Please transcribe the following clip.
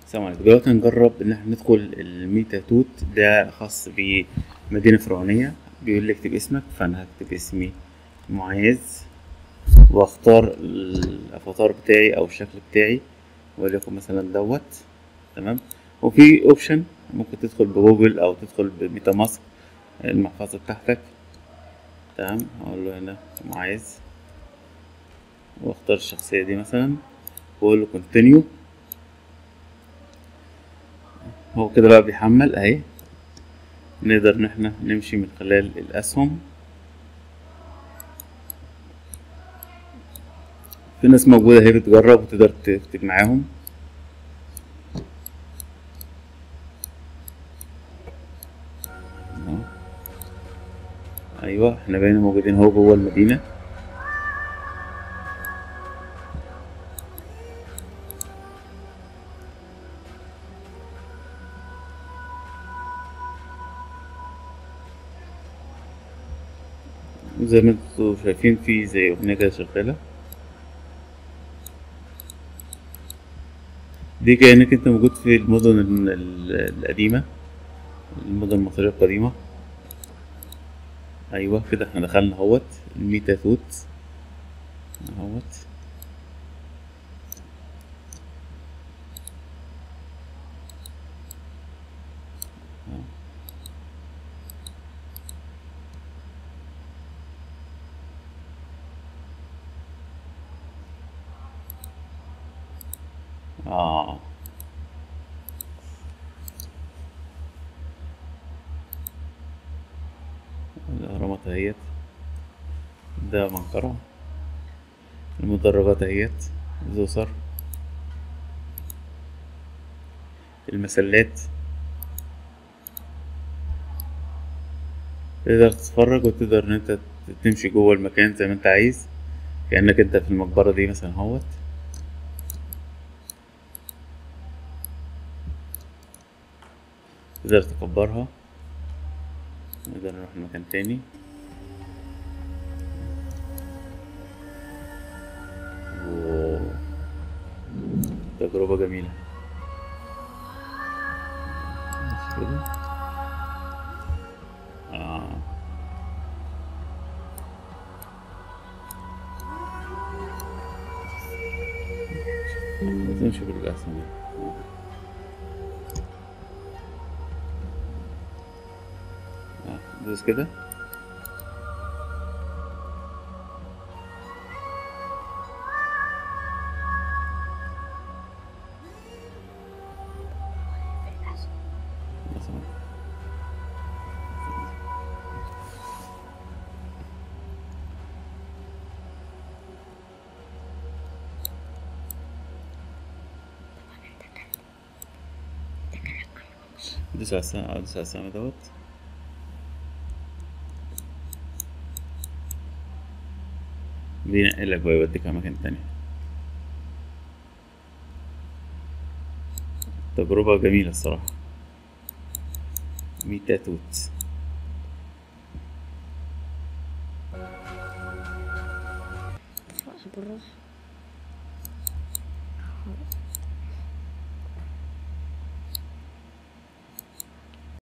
السلام عليكم دلوقتي هنجرب ان احنا ندخل الميتا توت ده خاص بمدينة فرعونية بيقول لي اكتب اسمك فانا هكتب اسمي معاذ واختار الافاتار بتاعي او الشكل بتاعي وليكن مثلا دوت تمام وفي اوبشن ممكن تدخل بجوجل او تدخل بميتا ماسك المحفظة بتاعتك تمام هقول له هنا معاذ واختار الشخصية دي مثلا واقول له كونتينيو هو كده بقى بيحمل اهي نقدر ان احنا نمشي من خلال الاسهم في ناس موجودة اهي بتجرب وتقدر تكتب معاهم أهو. ايوه احنا بقينا موجودين اهو جوه المدينة زي ما انتوا شايفين في زي اغنية كده شغالة دي كأنك انت موجود في المدن ال- ال- القديمة المدن المصرية القديمة ايوه كده احنا دخلنا اهوت الميتا توت اهوت اه الأهرامات اهيت ده منقرة المدرجات اهيت زوسر المسلات تقدر تتفرج وتقدر ان انت تمشي جوه المكان زي ما انت عايز كأنك انت في المقبرة دي مثلا اهوت تقدر تكبرها نقدر نروح لمكان تاني واو. تجربة جميلة مش كده آه. تمشي بالأحسن يعني. آه، دوس كده مثلا دوس على السهم دوس على السهم دوت بينقلك بقى يوديك أماكن تانية تجربة جميلة الصراحة ميتا توت بالراحة